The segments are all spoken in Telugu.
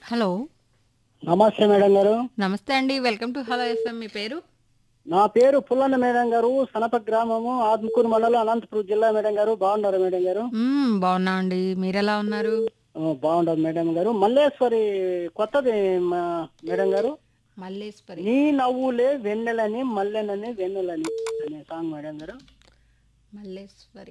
హలో నమస్తే మేడం గారు నమస్తే అండి వెల్కమ్ టు హలో ఎఫ్ఎం మీ పేరు నా పేరు పుల్లన్న మేడం గారు సనప గ్రామము ఆత్మకూరు మండలం అనంతపురం జిల్లా మేడం గారు బాగున్నారు మేడం గారు మ్మ్, బాగున్నా అండి మీరెలా ఉన్నారు ఆ, బాగున్నారు మేడం గారు మల్లేశ్వరి కొత్తది మా- మేడం గారు మల్లేశ్వరి నీ నవ్వులే వెన్నెలని మల్లెనని వెన్నెలని అనే సాంగ్ మేడం గారు మల్లేశ్వరి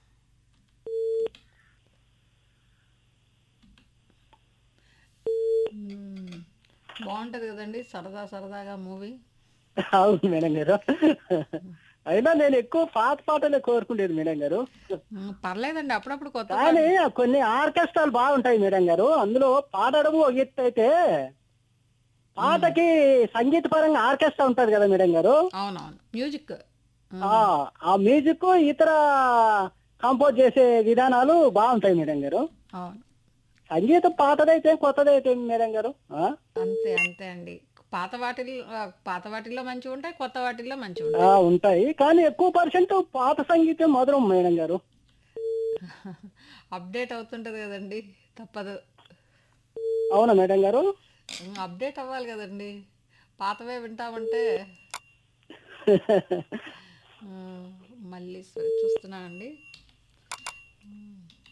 మ్మ్, బాగుంటది కదండి సరదా సరదాగా మూవీ అవును మేడం గారు అయినా నేను ఎక్కువ పాత పాటలే కోరుకునేది మేడం గారు పర్లేదండి అప్పుడప్పుడు కొత్త కానీ కొన్ని ఆర్కెస్ట్రాలు బాగుంటాయి మేడం గారు అందులో పాడడం ఒక ఎత్తు అయితే పాటకి సంగీత పరంగా ఆర్కెస్ట్రా ఉంటది కదా మేడం గారు అవునవును మ్యూజిక్ ఆ ఆ మ్యూజిక్ ఇతర కంపోజ్ చేసే విధానాలు బాగుంటాయి మేడం గారు అవును సంగీతం పాతదైతే కొత్తదైతే మేడం గారు ఆ? అంతే అంతే అండి పాత వాటిల్లో ఆ, పాత వాటిల్లో మంచిగా ఉంటాయి కొత్త వాటిల్లో మంచిగా ఆ, ఉంటాయి ఉంటాయి కానీ ఎక్కువ పర్సెంట్ పాత సంగీతం మధురం మేడం గారు అప్డేట్ అవుతుంటది కదండి తప్పదు అవునా మేడం గారు ఉమ్, అప్డేట్ అవ్వాలి కదండి పాతవే వింటామంటే ఉమ్, మళ్ళీ స- చూస్తున్నానండి ఉమ్.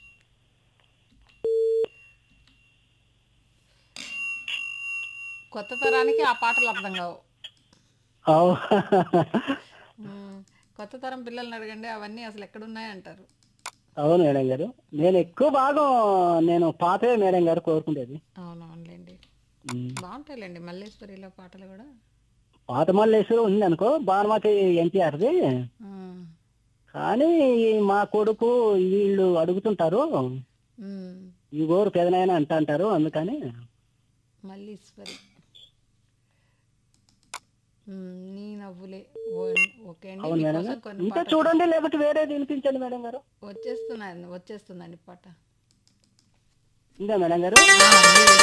కొత్త తరానికి ఆ పాటలు అర్థం కావు అవు- ఉమ్, కొత్త తరం పిల్లల్ని అడగండి అవన్నీ అసలు ఎక్కడున్నాయి అంటారు అవును మేడం గారు నేను ఎక్కువ భాగం నేను పాతవే మేడం గారు కోరుకునేది అవునవునులేండి ఉమ్. బాగుంటాయిలేండి మల్లేశ్వరిలో పాటలు కూడా పాత మల్లేశ్వరం ఉంది అనుకో భానుమతి ఎన్టీఆర్ది ఉమ్, కానీ మా కొడుకు వీళ్ళు అడుగుతుంటారు ఉమ్, ఈ ఊరు పెదనాయన అంట అంటారు అందుకని మల్లీశ్వరి ఉమ్, నీ నవ్వులే ఓ ఓకే అండి అవును మేడం మీకోసం గారు కొన్ని ఇంకా పాటలు చూడండి లేకపోతే వేరేది వినిపించండి మేడం గారు వచ్చేస్తున్నాయి వచ్చేస్తుందండి పాట ఇంకా మేడం గారు ఆ, మీరు